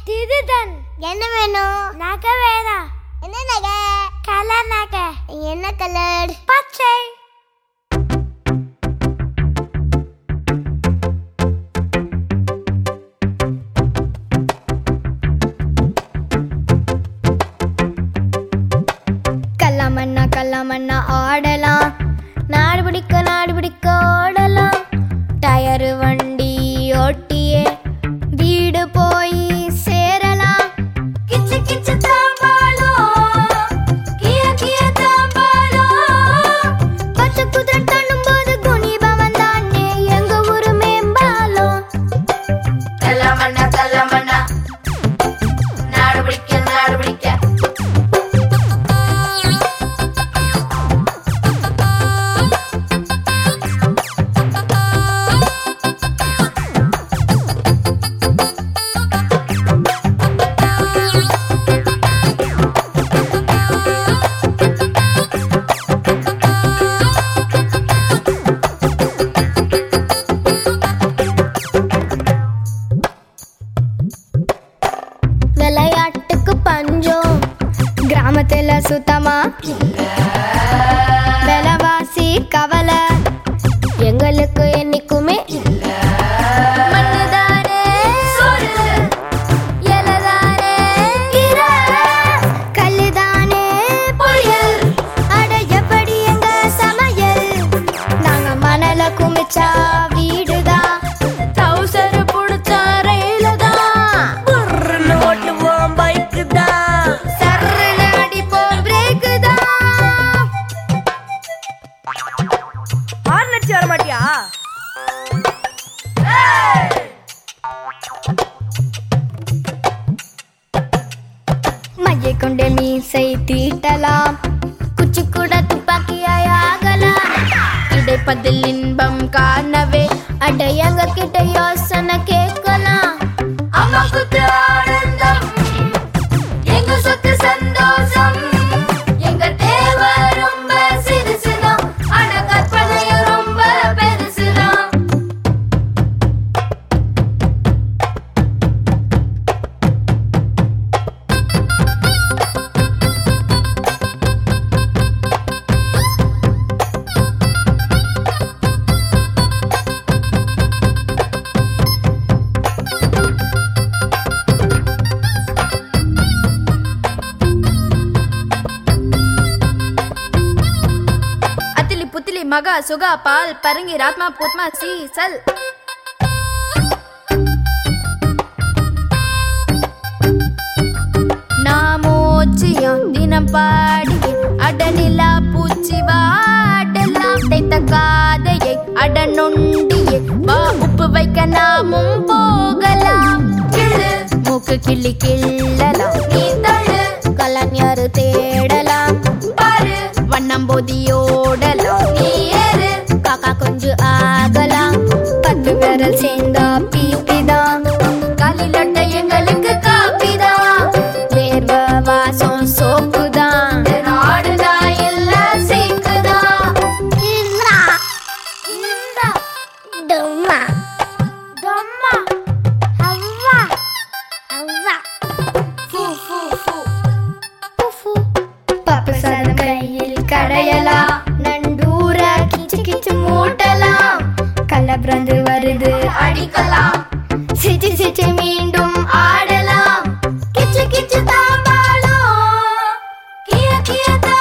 திருடன் என்ன வேணும் நகை வேணாம் என்ன நகை கலர் நகை என்ன கலர் பச்சை கல்லாமண்ணா கல்லாமண்ணா ஆடலாம் நாடு பிடிக்க நாடு பிடிக்க ஓடலாம் டயரு வண்டி ஓட்டியே வீடு போய் சேரலாம் கிச்சு கிச்சு தாம்பாளம் கிய கிய தாம்பாளம் பச்சை குதிரை தண்ணும் போது குனிபவன் தானே எங்க ஊரு மேம்பாலம் கல்லமண்ணா கல்லமண்ணா நாடு பிடிக்க நாடு பிடிக்க விளையாட்டுக்கு பஞ்சம் கிராமத்துல சுத்தமா விலைவாசி கவலை எங்களுக்கு என்னைக்குமே மண்ணுதானே இலைதானே கீரை, கல்லுதானே புயல். அட எப்படி எங்க சமையல் நாங்க மணல குமிச்சா வீடுதான் டவுசர் புடிச்சா ரயில தான் புர்னு ஓட்டுவோம் பைக்கு தான் சர்ருன்னு அடிப்போம் பிரேக்கு தான் ஹார்ன் அடிச்சு வர மாட்டியா மையை கொண்டு மீசை தீட்டலாம் குச்சி கூட துப்பாக்கியாய் ஆகலாம் கிடைப்பதில் இன்பம் காணவே அடையங்க கிட்ட யோசனை கேட்கலாம் அம்மா குத்து ஆனந்தம் எங்க சொத்து சந்தோஷம் எங்க தேவை ரொம்ப சிறுசுதான் ஆனா கற்பனையும் ரொம்ப பெருசுதான் அத்திலி புத்திலி மகா சுகா பால் பரங்கி ராத்மா பூத்மா சீசல் நாமோச்சியம் தினம் பாடி அடனிலா பூச்சி வாடலாம் தைத்த காதையை அடனொண்டியே வா உப்பு வைக்க நாமும் போகலாம் கிள்ளு மூக்கு கிள்ளி கிள்ளலாம் நீ தள்ளு கலைஞர் தேடலாம் பாரு வண்ணம் போதியோடலாம் நீ ஏறு காக்கா கொஞ்சம் ஆகலாம் பத்து விரல் சேர்ந்தா பீப்பிதான் காலிலட்ட எங்களுக்கு காப்பிதான் வேர்வ வாசம் சோப்புதான் நாடுதான் இல்ல சீக்குதான் டொம்மா தொம்மா அவ்வா அவ்வா பப்பு சாதம் கையில் கடையலாம் நண்டூர கிச்சு கிச்சு மூட்டலாம் கள்ளப்பிறந்து வருது அடிக்கலாம் சிச்சு சிச்சு மீண்டும் ஆடலாம் கிச்சு கிச்சு தாம்பாளம் கிய கிய